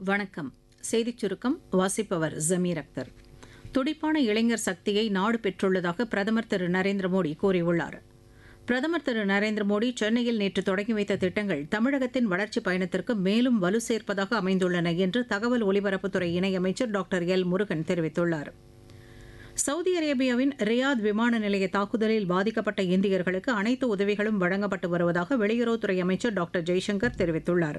வணக்கம் செய்திச் சுருக்கம் வாசிப்பவர் ஜமீர் அக்தர் துடிப்பான இளைஞர் சக்தியை நாடு பெற்றுள்ளதாக பிரதமர் திரு நரேந்திர மோடி கூறியுள்ளார் பிரதமர் திரு நரேந்திர மோடி சென்னையில் நேற்று தொடங்கி வைத்த திட்டங்கள் தமிழகத்தின் வளர்ச்சிப் பயணத்திற்கு மேலும் வலு சேர்ப்பதாக அமைந்துள்ளன என்று தகவல் ஒலிபரப்புத்துறை இணையமைச்சர் டாக்டர் எல் முருகன் தெரிவித்துள்ளார் சவுதி அரேபியாவின் ரியாத் விமான நிலைய தாக்குதலில் பாதிக்கப்பட்ட இந்தியர்களுக்கு அனைத்து உதவிகளும் வழங்கப்பட்டு வருவதாக வெளியுறவுத்துறை அமைச்சர் டாக்டர் ஜெய்சங்கர் தெரிவித்துள்ளார்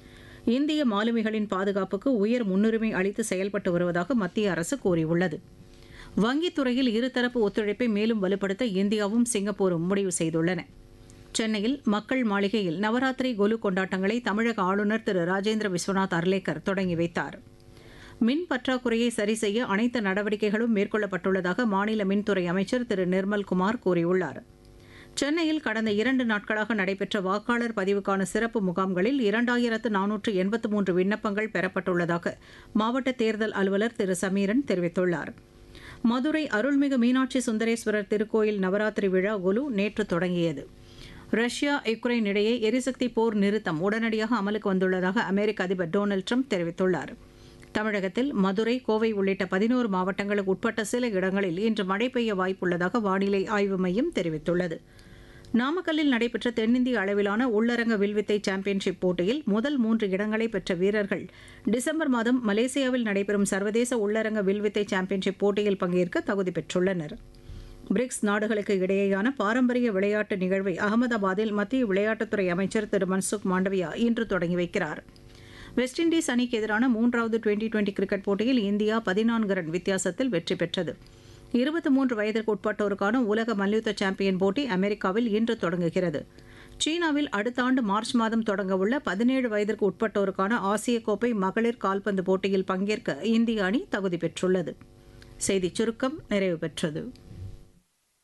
இந்திய மாலுமிகளின் பாதுகாப்புக்கு உயர் முன்னுரிமை அளித்து செயல்பட்டு வருவதாக மத்திய அரசு கூறியுள்ளது வங்கித் துறையில் இருதரப்பு ஒத்துழைப்பை மேலும் வலுப்படுத்த இந்தியாவும் சிங்கப்பூரும் முடிவு செய்துள்ளன சென்னையில் மக்கள் மாளிகையில் நவராத்திரி கொலு கொண்டாட்டங்களை தமிழக ஆளுநர் திரு ராஜேந்திர விஸ்வநாத் அர்லேக்கர் தொடங்கி வைத்தார் மின் பற்றாக்குறையை சரி செய்ய அனைத்து நடவடிக்கைகளும் மேற்கொள்ளப்பட்டுள்ளதாக மாநில மின்துறை அமைச்சர் திரு நிர்மல்குமார் கூறியுள்ளார் சென்னையில் கடந்த இரண்டு நாட்களாக நடைபெற்ற வாக்காளர் பதிவுக்கான சிறப்பு முகாம்களில் இரண்டாயிரத்து நானூற்று எண்பத்து மூன்று விண்ணப்பங்கள் பெறப்பட்டுள்ளதாக மாவட்ட தேர்தல் அலுவலர் திரு சமீரன் தெரிவித்துள்ளார் மதுரை அருள்மிகு மீனாட்சி சுந்தரேஸ்வரர் திருக்கோயில் நவராத்திரி விழா குலு நேற்று தொடங்கியது ரஷ்யா யுக்ரைன் இடையே எரிசக்தி போர் நிறுத்தம் உடனடியாக அமலுக்கு வந்துள்ளதாக அமெரிக்க அதிபர் டொனால்டு ட்ரம்ப் தெரிவித்துள்ளார் தமிழகத்தில் மதுரை கோவை உள்ளிட்ட பதினோரு மாவட்டங்களுக்கு உட்பட்ட சில இடங்களில் இன்று மழை பெய்ய வாய்ப்புள்ளதாக வானிலை ஆய்வு மையம் தெரிவித்துள்ளது நாமக்கல்லில் நடைபெற்ற தென்னிந்திய அளவிலான உள்ளரங்க வில்வித்தை சாம்பியன்ஷிப் போட்டியில் முதல் மூன்று இடங்களை பெற்ற வீரர்கள் டிசம்பர் மாதம் மலேசியாவில் நடைபெறும் சர்வதேச உள்ளரங்க வில்வித்தை சாம்பியன்ஷிப் போட்டியில் பங்கேற்க தகுதி பெற்றுள்ளனர் பிரிக்ஸ் நாடுகளுக்கு இடையேயான பாரம்பரிய விளையாட்டு நிகழ்வை அகமதாபாத்தில் மத்திய விளையாட்டுத்துறை அமைச்சர் திரு மன்சுக் மாண்டவியா இன்று தொடங்கி வைக்கிறார் வெஸ்ட் இண்டீஸ் அணிக்கு எதிரான மூன்றாவது டுவெண்டி டுவெண்டி கிரிக்கெட் போட்டியில் இந்தியா பதினான்கு ரன் வித்தியாசத்தில் வெற்றி பெற்றது இருபத்தி மூன்று வயதிற்கு உட்பட்டோருக்கான உலக மல்யுத்த சாம்பியன் போட்டி அமெரிக்காவில் இன்று தொடங்குகிறது சீனாவில் அடுத்த ஆண்டு மார்ச் மாதம் தொடங்கவுள்ள பதினேழு வயதிற்கு உட்பட்டோருக்கான ஆசிய கோப்பை மகளிர் கால்பந்து போட்டியில் பங்கேற்க இந்திய அணி தகுதி பெற்றுள்ளது செய்திச் சுருக்கம் நிறைவு பெற்றது